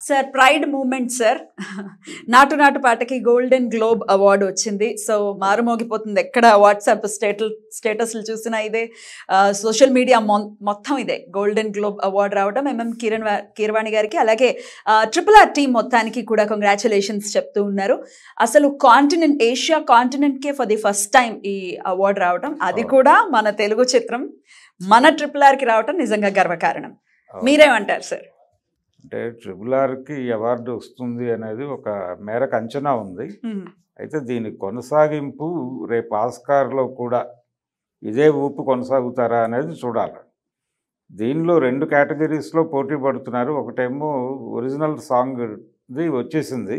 Sir pride moment sir Naatu Naatu పాటకి golden globe award వచ్చింది so మారుమోగిపోతుంది ఎక్కడ వాట్సాప్ స్టేటల్ స్టేటస్లు చూసినా ఇదే సోషల్ మీడియా మొత్తం ఇదే గోల్డెన్ గ్లోబ్ అవార్డు రావడం ఎంఎం కిరణ్ వా- కీరవాణి గారికి అలాగే ట్రిపుల్ ఆర్ టీం మొత్తానికి కూడా కంగ్రాచులేషన్స్ చెప్తూ ఉన్నారు అసలు కాంటినెంట్ ఏషియా కాంటినెంట్కే ఫర్ ది ఫస్ట్ టైం ఈ అవార్డు రావడం అది అవును. కూడా మన తెలుగు చిత్రం మన ట్రిపుల్ ఆర్కి రావడం నిజంగా గర్వకారణం మీరేమంటారు సార్ అంటే ట్రిపుల్ ఆర్కి అవార్డు వస్తుంది అనేది ఒక మేరకు అంచనా ఉంది మ్మ్. అయితే దీని కొనసాగింపు రేపు ఆస్కార్లో కూడా ఇదే ఊపు కొనసాగుతారా అనేది చూడాలి దీనిలో రెండు కేటగిరీస్లో పోటీ పడుతున్నారు ఒకటేమో ఒరిజినల్ సాంగ్ది వచ్చేసింది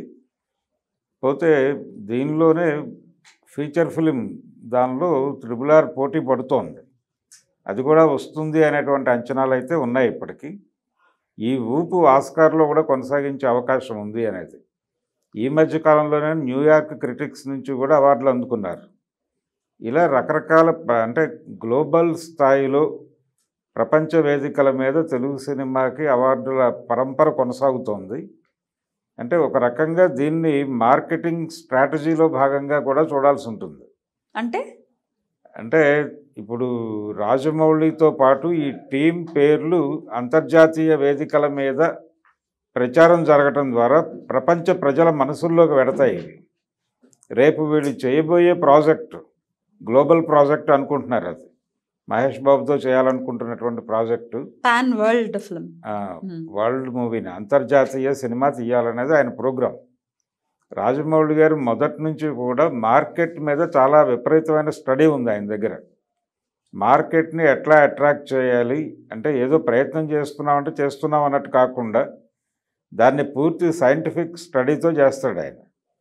పోతే దీనిలోనే ఫీచర్ ఫిలిం దానిలో త్రిబుల్ ఆర్ పోటీ పడుతోంది అది కూడా వస్తుంది అనేటువంటి అంచనాలు అయితే ఉన్నాయి ఇప్పటికీ ఈ ఊపు ఆస్కార్లో కూడా కొనసాగించే అవకాశం ఉంది అనేది ఈ మధ్య కాలంలోనే న్యూయార్క్ క్రిటిక్స్ నుంచి కూడా అవార్డులు అందుకున్నారు ఇలా రకరకాల ప- అంటే గ్లోబల్ స్థాయిలో ప్రపంచ వేదికల మీద తెలుగు సినిమాకి అవార్డుల పరంపర కొనసాగుతోంది అంటే ఒక రకంగా దీన్ని మార్కెటింగ్ స్ట్రాటజీలో భాగంగా కూడా చూడాల్సి ఉంటుంది అంటే అంటే ఇప్పుడు రాజమౌళితో పాటు ఈ టీం పేర్లు అంతర్జాతీయ వేదికల మీద ప్రచారం జరగటం ద్వారా ప్రపంచ ప్రజల మనసుల్లోకి వెడతాయి ఇవి. రేపు వీళ్ళు చేయబోయే ప్రాజెక్ట్ గ్లోబల్ ప్రాజెక్ట్ అనుకుంటున్నారు అది మహేష్ బాబుతో చేయాలనుకుంటున్నటువంటి ప్రాజెక్టు పాన్ వరల్డ్ ఫిల్మ్ ఆ, వరల్డ్ మూవీని అంతర్జాతీయ సినిమా తీయాలనేది ఆయన ప్రోగ్రాం రాజమౌళి గారు మొదటి నుంచి కూడా మార్కెట్ మీద చాలా విపరీతమైన స్టడీ ఉంది ఆయన దగ్గర మార్కెట్ని ఎట్లా అట్రాక్ట్ చేయాలి అంటే ఏదో ప్రయత్నం చేస్తున్నామంటే చేస్తున్నాం అన్నట్టు కాకుండా దాన్ని పూర్తి సైంటిఫిక్ స్టడీతో చేస్తాడు ఆయన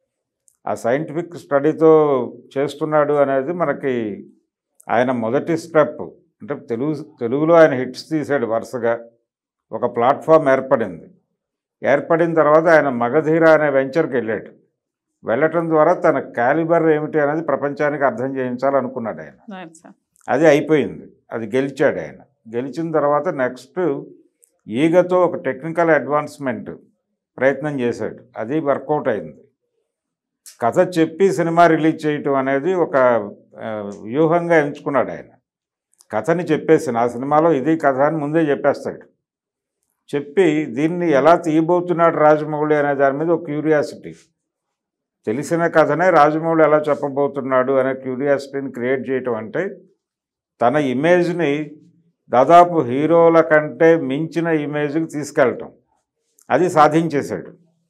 ఆ సైంటిఫిక్ స్టడీతో చేస్తున్నాడు అనేది మనకి ఆయన మొదటి స్టెప్ అంటే తెలుగు తెలుగులో ఆయన హిట్స్ తీశాడు వరుసగా ఒక ప్లాట్ఫామ్ ఏర్పడింది ఏర్పడిన తర్వాత ఆయన మగధీర అనే వెంచర్కి వెళ్ళాడు వెళ్ళటం ద్వారా తన క్యాలిబర్ ఏమిటి అనేది ప్రపంచానికి అర్థం చేయించాలనుకున్నాడు ఆయన అది అయిపోయింది అది గెలిచాడు ఆయన గెలిచిన తర్వాత నెక్స్ట్ ఈగతో ఒక టెక్నికల్ అడ్వాన్స్మెంట్ ప్రయత్నం చేశాడు అది వర్కౌట్ అయింది కథ చెప్పి సినిమా రిలీజ్ చేయటం అనేది ఒక ఆ, వ్యూహంగా ఎంచుకున్నాడు ఆయన కథని చెప్పేసి నా సినిమాలో ఇది కథ అని ముందే చెప్పేస్తాడు చెప్పి దీన్ని ఎలా తీయబోతున్నాడు రాజమౌళి అనే దాని మీద ఒక క్యూరియాసిటీ తెలిసిన కథనే రాజమౌళి ఎలా చెప్పబోతున్నాడు అనే క్యూరియాసిటీని క్రియేట్ చేయటం అంటే తన ఇమేజ్ని దాదాపు హీరోల కంటే మించిన ఇమేజ్కి తీసుకెళ్ళటం అది సాధించేశాడు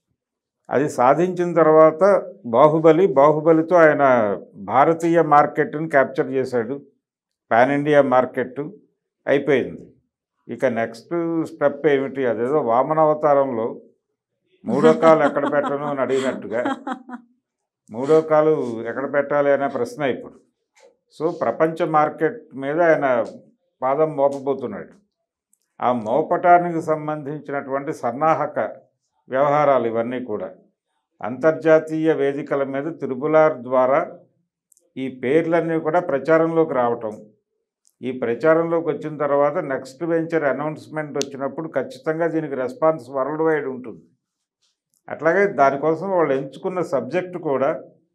అది సాధించిన తర్వాత బాహుబలి బాహుబలితో ఆయన భారతీయ మార్కెట్ని క్యాప్చర్ చేశాడు పాన్ ఇండియా మార్కెట్ అయిపోయింది ఇక నెక్స్ట్ స్టెప్ ఏమిటి అదేదో వామన అవతారంలో మూడో కాలు ఎక్కడ పెట్టను అని అడిగినట్టుగా మూడో కాలు ఎక్కడ పెట్టాలి అనే ప్రశ్న ఇప్పుడు సో ప్రపంచ మార్కెట్ మీద ఆయన పాదం మోపబోతున్నాడు ఆ మోపటానికి సంబంధించినటువంటి సన్నాహక వ్యవహారాలు ఇవన్నీ కూడా అంతర్జాతీయ వేదికల మీద తిరుపులార్ ద్వారా ఈ పేర్లన్నీ కూడా ప్రచారంలోకి రావటం ఈ ప్రచారంలోకి వచ్చిన తర్వాత నెక్స్ట్ వెంచర్ అనౌన్స్మెంట్ వచ్చినప్పుడు ఖచ్చితంగా దీనికి రెస్పాన్స్ వరల్డ్ వైడ్ ఉంటుంది అట్లాగే దానికోసం వాళ్ళు ఎంచుకున్న సబ్జెక్ట్ కూడా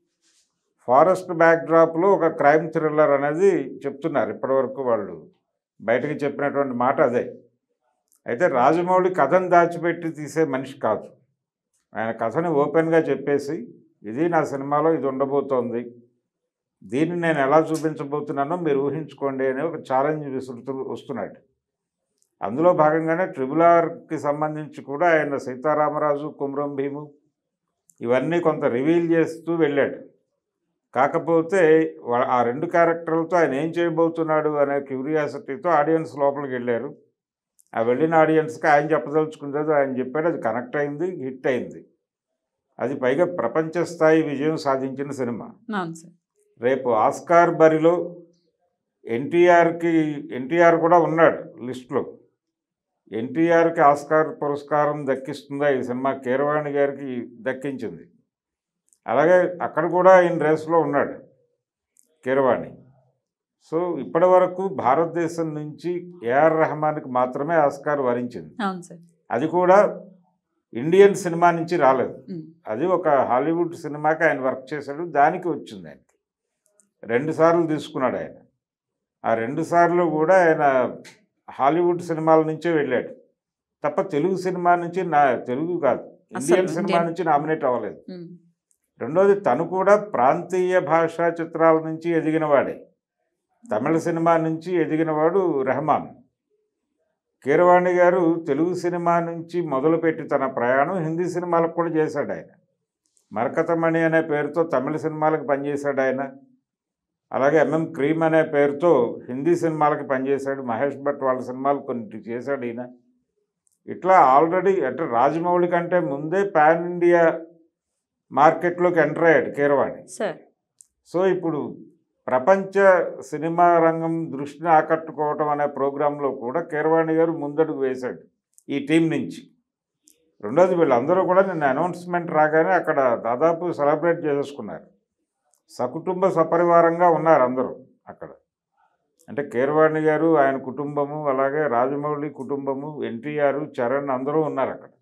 ఫారెస్ట్ బ్యాక్డ్రాప్లో ఒక క్రైమ్ థ్రిల్లర్ అనేది చెప్తున్నారు ఇప్పటివరకు వాళ్ళు బయటకు చెప్పినటువంటి మాట అదే అయితే రాజమౌళి కథను దాచిపెట్టి తీసే మనిషి కాదు ఆయన కథని ఓపెన్గా చెప్పేసి ఇది నా సినిమాలో ఇది ఉండబోతోంది దీన్ని నేను ఎలా చూపించబోతున్నానో మీరు ఊహించుకోండి అనే ఒక ఛాలెంజ్ విసురుతూ వస్తున్నాడు అందులో భాగంగానే ట్రిబుల్ ఆర్కి సంబంధించి కూడా ఆయన సీతారామరాజు కుమ్రం భీము ఇవన్నీ కొంత రివీల్ చేస్తూ వెళ్ళాడు కాకపోతే వా- ఆ రెండు క్యారెక్టర్లతో ఆయన ఏం చేయబోతున్నాడు అనే క్యూరియాసిటీతో ఆడియన్స్ లోపలికి వెళ్ళారు ఆ వెళ్ళిన ఆడియన్స్కి ఆయన చెప్పదలుచుకున్నది ఆయన చెప్పాడు అది కనెక్ట్ అయింది హిట్ అయింది అది పైగా ప్రపంచ స్థాయి విజయం సాధించిన సినిమా అవును సార్ రేపు ఆస్కార్ బరిలో ఎన్టీఆర్కి ఎన్టీఆర్ కూడా ఉన్నాడు లిస్టులో ఎన్టీఆర్కి ఆస్కార్ పురస్కారం దక్కిస్తుందా ఈ సినిమా కీరవాణి గారికి దక్కించింది అలాగే అక్కడ కూడా ఈయన రేసులో ఉన్నాడు కీరవాణి సో ఇప్పటి వరకు భారతదేశం నుంచి ఏఆర్ రెహమాన్కి మాత్రమే ఆస్కార్ వరించింది అవును సార్ అది కూడా ఇండియన్ సినిమా నుంచి రాలేదు ఉమ్, అది ఒక హాలీవుడ్ సినిమాకి ఆయన వర్క్ చేశాడు దానికి వచ్చింది ఆయనకి రెండు సార్లు తీసుకున్నాడు ఆయన ఆ రెండు సార్లు కూడా ఆయన హాలీవుడ్ సినిమాల నుంచే వెళ్ళాడు తప్ప తెలుగు సినిమా నుంచి నా తెలుగు కాదు ఇండియన్ అసలు సినిమా ఇండియన్- నుంచి నామినేట్ అవ్వలేదు ఉమ్, రెండోది తను కూడా ప్రాంతీయ భాషా చిత్రాల నుంచి ఎదిగినవాడే తమిళ సినిమా నుంచి ఎదిగినవాడు రెహమాన్ కీరవాణి గారు తెలుగు సినిమా నుంచి మొదలుపెట్టి తన ప్రయాణం హిందీ సినిమాలకు కూడా చేశాడు ఆయన మరకతమణి అనే పేరుతో తమిళ సినిమాలకు పనిచేశాడు ఆయన అలాగే ఎంఎం క్రీమ్ అనే పేరుతో హిందీ సినిమాలకి పనిచేశాడు మహేష్ భట్ వాళ్ళ సినిమాలు కొన్ని చేశాడు ఈయన ఇట్లా ఆల్రెడీ అంటే రాజమౌళి కంటే ముందే పాన్ ఇండియా మార్కెట్లోకి ఎంటర్ అయ్యాడు కీరవాణి సార్ సో ఇప్పుడు ప్రపంచ సినిమా రంగం దృష్టిని ఆకట్టుకోవటం అనే ప్రోగ్రాంలో కూడా కీరవాణి గారు ముందడుగు వేశాడు ఈ టీం నుంచి రెండోది వీళ్ళందరూ కూడా నిన్న అనౌన్స్మెంట్ రాగానే అక్కడ దాదాపు సెలబ్రేట్ చేసేసుకున్నారు సకుటుంబ సపరివారంగా ఉన్నారు అందరూ అక్కడ అంటే కీరవాణి గారు ఆయన కుటుంబము అలాగే రాజమౌళి కుటుంబము ఎన్టీఆర్ చరణ్ అందరూ ఉన్నారు అక్కడ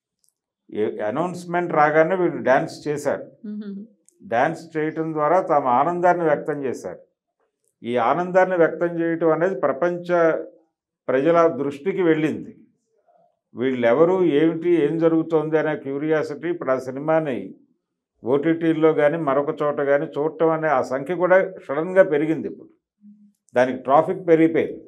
అనౌన్స్మెంట్ రాగానే వీళ్ళు డ్యాన్స్ చేశారు ఉమ్, డ్యాన్స్ చేయటం ద్వారా తమ ఆనందాన్ని వ్యక్తం చేశారు ఈ ఆనందాన్ని వ్యక్తం చేయటం అనేది ప్రపంచ ప్రజల దృష్టికి వెళ్ళింది వీళ్ళెవరు ఏమిటి ఏం జరుగుతోంది అనే క్యూరియాసిటీ ఇప్పుడు ఆ సినిమాని ఓటీటీల్లో కానీ మరొక చోట కానీ చూడటం అనే ఆ సంఖ్య కూడా సడన్గా పెరిగింది ఇప్పుడు దానికి ట్రాఫిక్ పెరిగిపోయింది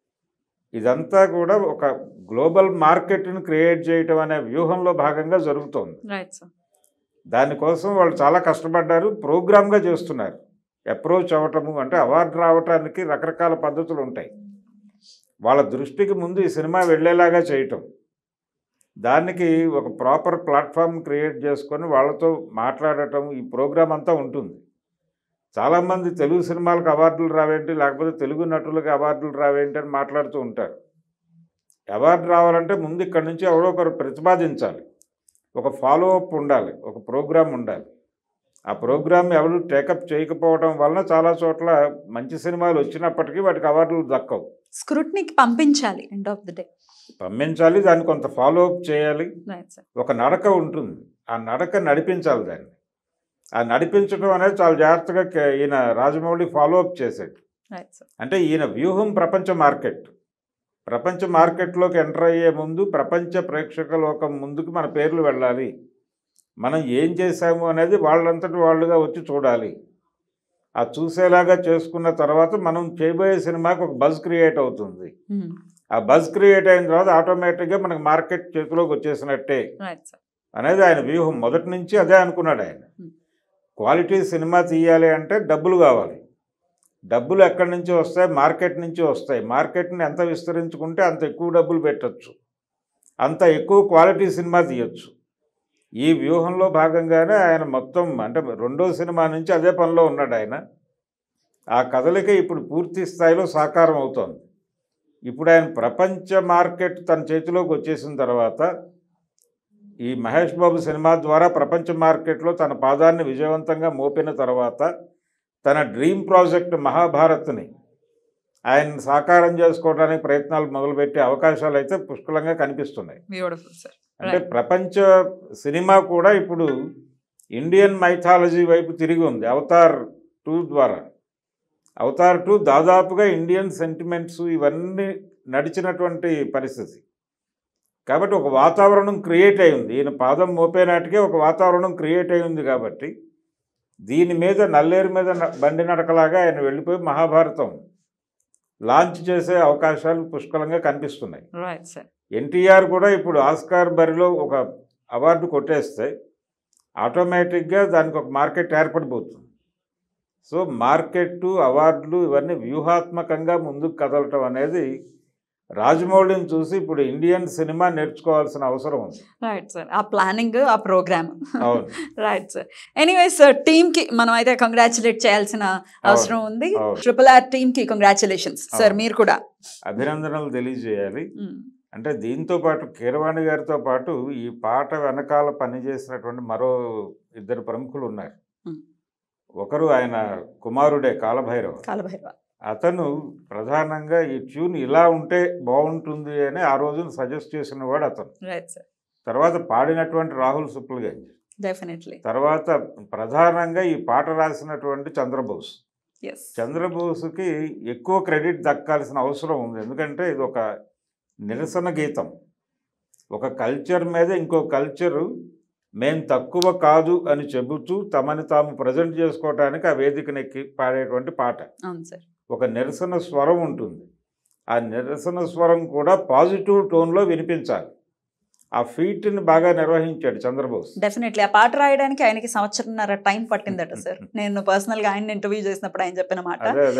ఇదంతా కూడా ఒక గ్లోబల్ మార్కెట్ని క్రియేట్ చేయటం అనే వ్యూహంలో భాగంగా జరుగుతోంది రైట్ సార్ దానికోసం వాళ్ళు చాలా కష్టపడ్డారు ప్రోగ్రామ్గా చేస్తున్నారు అప్రోచ్ అవ్వటము అంటే అవార్డు రావటానికి రకరకాల పద్ధతులు ఉంటాయి వాళ్ళ దృష్టికి ముందు ఈ సినిమా వెళ్ళేలాగా చేయటం దానికి ఒక ప్రాపర్ ప్లాట్ఫామ్ క్రియేట్ చేసుకొని వాళ్ళతో మాట్లాడటం ఈ ప్రోగ్రామ్ అంతా ఉంటుంది చాలామంది తెలుగు సినిమాలకు అవార్డులు రావేంటి లేకపోతే తెలుగు నటులకు అవార్డులు రావేంటి అని మాట్లాడుతూ ఉంటారు అవార్డు రావాలంటే ముందు ఇక్కడి నుంచి ఎవరో ఒకరు ప్రతిపాదించాలి ఒక ఫాలో అప్ ఉండాలి ఒక ప్రోగ్రామ్ ఉండాలి ఆ ప్రోగ్రామ్ ఎవరు టేకప్ చేయకపోవడం వలన చాలా చోట్ల మంచి సినిమాలు వచ్చినప్పటికీ వాటికి అవార్డులు దక్కవు స్క్రూట్నీకి పంపించాలి ఎండ్ ఆఫ్ ద డే పంపించాలి దాన్ని కొంత ఫాలో అప్ చేయాలి రైట్ సార్ ఒక నడక ఉంటుంది ఆ నడక నడిపించాలి దాన్ని ఆ నడిపించడం అనేది చాలా జాగ్రత్తగా కే- ఈయన రాజమౌళి ఫాలో అప్ చేశాడు రైట్ సార్ అంటే ఈయన వ్యూహం ప్రపంచ మార్కెట్ ప్రపంచ మార్కెట్లోకి ఎంటర్ అయ్యే ముందు ప్రపంచ ప్రేక్షక లోకం ముందుకు మన పేర్లు వెళ్ళాలి మనం ఏం చేశాము అనేది వాళ్ళంతటి వాళ్ళుగా వచ్చి చూడాలి ఆ చూసేలాగా చేసుకున్న తర్వాత మనం చేయబోయే సినిమాకి ఒక బజ్ క్రియేట్ అవుతుంది ఆ బజ్ క్రియేట్ అయిన తర్వాత ఆటోమేటిక్గా మనకి మార్కెట్ చేతిలోకి వచ్చేసినట్టే రైట్ సార్ అనేది ఆయన వ్యూహం మొదటి నుంచి అదే అనుకున్నాడు ఆయన Hmm. క్వాలిటీ సినిమా తీయాలి అంటే డబ్బులు కావాలి డబ్బులు ఎక్కడి నుంచి వస్తాయి మార్కెట్ నుంచి వస్తాయి మార్కెట్ని ఎంత విస్తరించుకుంటే అంత ఎక్కువ డబ్బులు పెట్టచ్చు అంత ఎక్కువ క్వాలిటీ సినిమా తీయచ్చు ఈ వ్యూహంలో భాగంగానే ఆయన మొత్తం అంటే రెండో సినిమా నుంచి అదే పనిలో ఉన్నాడు ఆయన ఆ కదలిక ఇప్పుడు పూర్తి స్థాయిలో సాకారం అవుతోంది ఇప్పుడు ఆయన ప్రపంచ మార్కెట్ తన చేతిలోకి వచ్చేసిన తర్వాత ఈ మహేష్ బాబు సినిమా ద్వారా ప్రపంచ మార్కెట్లో తన పాదాన్ని విజయవంతంగా మోపిన తర్వాత తన డ్రీమ్ ప్రాజెక్ట్ మహాభారత్ని ఆయన సాకారం చేసుకోవడానికి ప్రయత్నాలు మొదలుపెట్టే అవకాశాలు అయితే పుష్కలంగా కనిపిస్తున్నాయి బ్యూటిఫుల్ సార్ అంటే Right. ప్రపంచ సినిమా కూడా ఇప్పుడు ఇండియన్ మైథాలజీ వైపు తిరిగి ఉంది అవతార్ టూ ద్వారా అవతార్ టూ దాదాపుగా ఇండియన్ సెంటిమెంట్స్ ఇవన్నీ నడిచినటువంటి పరిస్థితి కాబట్టి ఒక వాతావరణం క్రియేట్ అయి ఉంది ఈయన పాదం మోపే నాటికే ఒక వాతావరణం క్రియేట్ అయి ఉంది కాబట్టి దీని మీద నల్లేరు మీద న- బండి నడకలాగా ఆయన వెళ్ళిపోయి మహాభారతం లాంచ్ చేసే అవకాశాలు పుష్కలంగా కనిపిస్తున్నాయి రైట్ సార్ ఎన్టీఆర్ కూడా ఇప్పుడు ఆస్కార్ బరిలో ఒక అవార్డు కొట్టేస్తే ఆటోమేటిక్గా దానికి ఒక మార్కెట్ ఏర్పడిపోతుంది సో మార్కెట్ అవార్డులు ఇవన్నీ వ్యూహాత్మకంగా ముందుకు కదలటం అనేది రాజమౌళిని చూసి ఇప్పుడు ఇండియన్ సినిమా నేర్చుకోవాల్సిన అవసరం ఉంది రైట్ సార్ ఆ ప్లానింగ్ ఆ ప్రోగ్రామ్ అవును right sir anyways sir team కి మనం అయితే కంగ్రాచులేట్ చేయాల్సిన అవసరం ఉంది అవును. ట్రిపుల్ ఆర్ టీమ్ కి కంగ్రాచులేషన్స్ సార్ అవును. మీరు కూడా అభినందనలు తెలియజేయాలి మ్మ్. అంటే దీంతో పాటు కీరవాణి గారితో పాటు ఈ పాట వెనకాల పనిచేసినటువంటి మరో ఇద్దరు ప్రముఖులు ఉన్నారు Hmm. ఒకరు ఆయన కుమారుడే కాలభైరవ కాలభైరవ అతను ప్రధానంగా ఈ ట్యూన్ ఇలా ఉంటే బాగుంటుంది అని ఆ రోజున సజెస్ట్ చేసిన వాడు అతను రైట్ సార్ తర్వాత పాడినటువంటి రాహుల్ సుప్లగంజ్ డెఫినెట్లీ తర్వాత ప్రధానంగా ఈ పాట రాసినటువంటి చంద్రబోస్ ఎస్ చంద్రబోస్కి ఎక్కువ క్రెడిట్ దక్కాల్సిన అవసరం ఉంది ఎందుకంటే ఇది ఒక నిరసన గీతం ఒక కల్చర్ మీద ఇంకో కల్చరు మేం తక్కువ కాదు అని చెబుతూ తమని తాము ప్రజెంట్ చేసుకోవటానికి ఆ వేదికనెక్కి పాడేటువంటి పాట అవును సార్ ఒక నిరసన స్వరం ఉంటుంది ఆ నిరసన స్వరం కూడా పాజిటివ్ టోన్లో వినిపించాలి ఆ ఫీట్ని బాగా నిర్వహించాడు చంద్రబోస్ డెఫినెట్లీ ఆ పాట రాయడానికి ఆయనకి సంవత్సరంన్నర టైం పట్టిందట సార్ నేను పర్సనల్ గా ఆయన ఇంటర్వ్యూ చేసినప్పుడు ఆయన చెప్పిన మాట అదే అదే